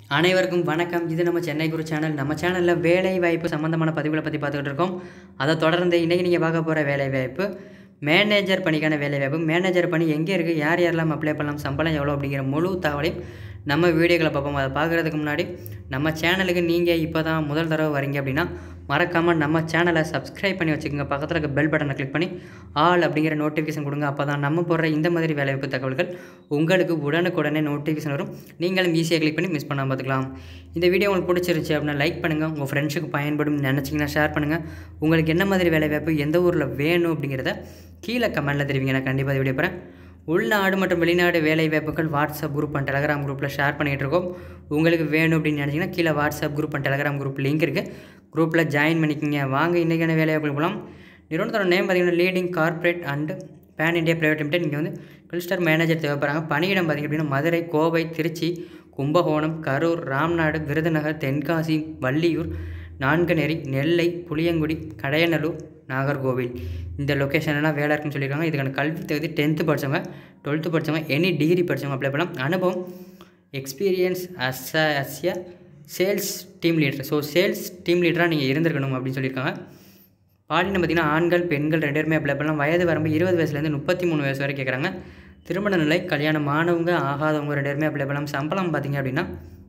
அனைவருக்கும் வணக்கம் இது நம்ம சென்னை குரு சேனல் நம்ம சேனலில் வேலை வாய்ப்பு சம்மந்தமான பதிவுகளை பற்றி பார்த்துக்கிட்டு இருக்கோம் அதை தொடர்ந்து இன்றைக்கி நீங்கள் பார்க்க போகிற வேலை வாய்ப்பு மேனேஜர் பணிக்கான வேலை வாய்ப்பு மேனேஜர் பணி எங்கே இருக்குது யார் யாரெல்லாம் அப்ளை பண்ணலாம் சம்பளம் எவ்வளோ அப்படிங்கிற முழு தகவலையும் நம்ம வீடியோக்களை பார்ப்போம் அதை பார்க்குறதுக்கு முன்னாடி நம்ம சேனலுக்கு நீங்கள் இப்போ தான் முதல் தடவை வரீங்க அப்படின்னா மறக்காமல் நம்ம சேனலை சப்ஸ்கிரைப் பண்ணி வச்சுக்கோங்க பக்கத்தில் இருக்க பெல் பட்டனை கிளிக் பண்ணி ஆல் அப்படிங்கிற நோட்டிஃபிகேஷன் கொடுங்க அப்போ தான் நம்ம போடுற இந்த மாதிரி வேலைவாய்ப்பு தகவல்கள் உங்களுக்கு உடனுக்குடனே நோட்டிஃபிகேஷன் வரும் நீங்களும் ஈஸியாக கிளிக் பண்ணி மிஸ் பண்ணாமல் பார்த்துக்கலாம் இந்த வீடியோ உங்களுக்கு பிடிச்சிருச்சு அப்படின்னா லைக் பண்ணுங்கள் உங்கள் ஃப்ரெண்ட்ஸுக்கு பயன்படும் நினச்சிங்கன்னா ஷேர் பண்ணுங்கள் உங்களுக்கு என்ன மாதிரி வேலைவாய்ப்பு எந்த ஊரில் வேணும் அப்படிங்கிறத கீழே கமெண்ட்டில் தெரிவிங்க நான் கண்டிப்பாக வீடியோ போகிறேன் உள்நாடு மற்றும் வெளிநாடு வேலை வாய்ப்புகள் வாட்ஸ்அப் குரூப் அண்ட் டெலகிராம் குரூப்பில் ஷேர் பண்ணிகிட்டு இருக்கோம் உங்களுக்கு வேணும் அப்படின்னு நினச்சிங்கன்னா கீழே WhatsApp group and Telegram group link இருக்குது குரூப்பில் ஜாயின் பண்ணிக்கோங்க வாங்க இன்றைக்கான வேலை வாய்ப்புகள் போகலாம் நிறுவனத்தோட நேம் பார்த்தீங்கன்னா leading corporate and pan India private limited இங்கே வந்து கிளிஸ்டர் மேனேஜர் தேவைப்படுறாங்க பணியிடம் பார்த்திங்க அப்படின்னா மதுரை கோவை திருச்சி கும்பகோணம் கரூர் ராம்நாடு விருதுநகர் தென்காசி வள்ளியூர் நான்குநேரி நெல்லை புளியங்குடி கடையநல்லூர் நாகர்கோவில் இந்த லொக்கேஷன்லாம் வேலை இருக்குன்னு சொல்லியிருக்காங்க இதுக்கான கல்வி தகுதி டென்த்து படித்தவங்க டுவெல்த்து படித்தவங்க எனி டிகிரி படித்தவங்க அப்ளை பண்ணலாம் அனுபவம் experience as as a sales team leader so sales team லீடராக நீங்கள் இருந்திருக்கணும் அப்படின்னு சொல்லியிருக்காங்க பாலினம் பார்த்திங்கன்னா ஆண்கள் பெண்கள் ரெண்டு பேருமே அப்ளை பண்ணலாம் வயது வரம்பு இருபது வயசுலேருந்து முப்பத்தி மூணு வயசு வரை கேட்குறாங்க திருமண நிலை கல்யாணம் ஆனவங்க ஆகாதவங்க ரெண்டு பேருமே அப்ளை பண்ணலாம் சம்பளம் பார்த்திங்க அப்படின்னா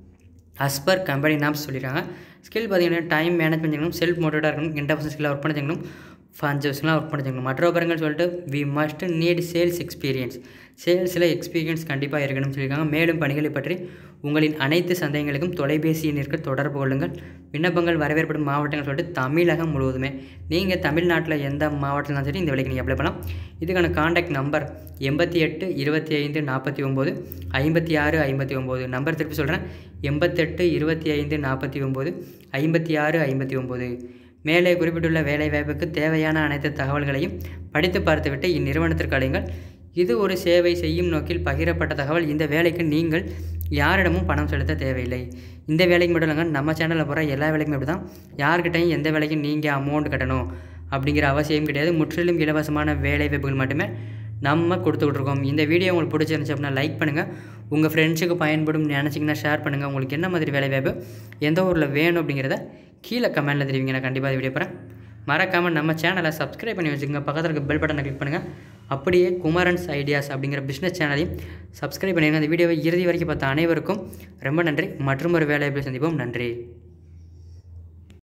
அஸ்பர் கம்பெனி நாம்ஸ் சொல்லியிருக்காங்க ஸ்கில் பார்த்தீங்கன்னா டைம் மேனேஜ்மெண்ட் செய்யணும் செல்ஃப் மோட்டிவேட்டாக இருக்கணும் இன்டர்பர்சன் ஸ்கில்லாக ஒர்க் பண்ண செய்யணும் ஃபண்ட் ஜோஸ்லாம் ஒர்க் பண்ண செய்யணும் மற்ற விவரங்கள் சொல்லிட்டு we must need sales experience சேல்ஸில் எக்ஸ்பீரியன்ஸ் கண்டிப்பாக இருக்கணும்னு சொல்லியிருக்காங்க மேலும் பணிகளை பற்றி உங்களின் அனைத்து சந்தேகங்களுக்கும் தொலைபேசி எண்ணிற்கு தொடர்பு கொள்ளுங்கள் விண்ணப்பங்கள் வரவேற்படும் மாவட்டங்கள் சொல்லிட்டு தமிழகம் முழுவதுமே நீங்கள் தமிழ்நாட்டில் எந்த மாவட்டத்திலும் சரி இந்த வேலைக்கு நீங்கள் அப்ளை பண்ணலாம் இதுக்கான காண்டாக்ட் நம்பர் எண்பத்தி எட்டு இருபத்தி ஐந்து நாற்பத்தி ஒம்பது ஐம்பத்தி ஆறு ஐம்பத்தி ஒம்பது நம்பர் திருப்பி சொல்கிறேன் எண்பத்தெட்டு இருபத்தி ஐந்து நாற்பத்தி ஒம்பது ஐம்பத்தி ஆறு ஐம்பத்தி ஒம்பது மேலே குறிப்பிட்டுள்ள வேலைவாய்ப்புக்கு தேவையான அனைத்து தகவல்களையும் படித்து பார்த்துவிட்டு இந்நிறுவனத்திற்கு அழையுங்கள் இது ஒரு சேவை செய்யும் நோக்கில் பகிரப்பட்ட தகவல் இந்த வேலைக்கு நீங்கள் யாரிடமும் பணம் செலுத்த தேவையில்லை இந்த வேலைக்கு மட்டும் இல்லைங்க நம்ம சேனலில் போகிற எல்லா வேலைக்குமே அப்படி தான் யார்கிட்டையும் எந்த வேலைக்கும் நீங்கள் அமௌண்ட் கட்டணும் அப்படிங்கிற அவசியம் கிடையாது முற்றிலும் இலவசமான வேலை வாய்ப்புகள் மட்டுமே நம்ம கொடுத்துக்கிட்டு இருக்கோம் இந்த வீடியோ உங்களுக்கு பிடிச்சிருந்துச்சு அப்படின்னா லைக் பண்ணுங்கள் உங்கள் ஃப்ரெண்ட்ஸுக்கு பயன்படும் நினச்சிங்கன்னா ஷேர் பண்ணுங்கள் உங்களுக்கு என்ன மாதிரி வேலை வாய்ப்பு எந்த ஊரில் வேணும் அப்படிங்கிறத கீழே கமெண்ட்டில் தெரிவிங்க நான் கண்டிப்பாக வீடியோ போகிறேன் மறக்காமல் நம்ம சேனலை சப்ஸ்கிரைப் பண்ணி வச்சுக்கோங்க பக்கத்தில் இருக்க பெல் பட்டனை கிளிக் பண்ணுங்கள் அப்படியே குமரன்ஸ் ஐடியாஸ் அப்படிங்கிற பிஸ்னஸ் சேனலையும் சப்ஸ்கிரைப் பண்ணிடுங்க அந்த வீடியோவை இறுதி வரைக்கும் பார்த்த அனைவருக்கும் ரொம்ப நன்றி மற்றும் ஒரு வேலையை சந்திப்போம் நன்றி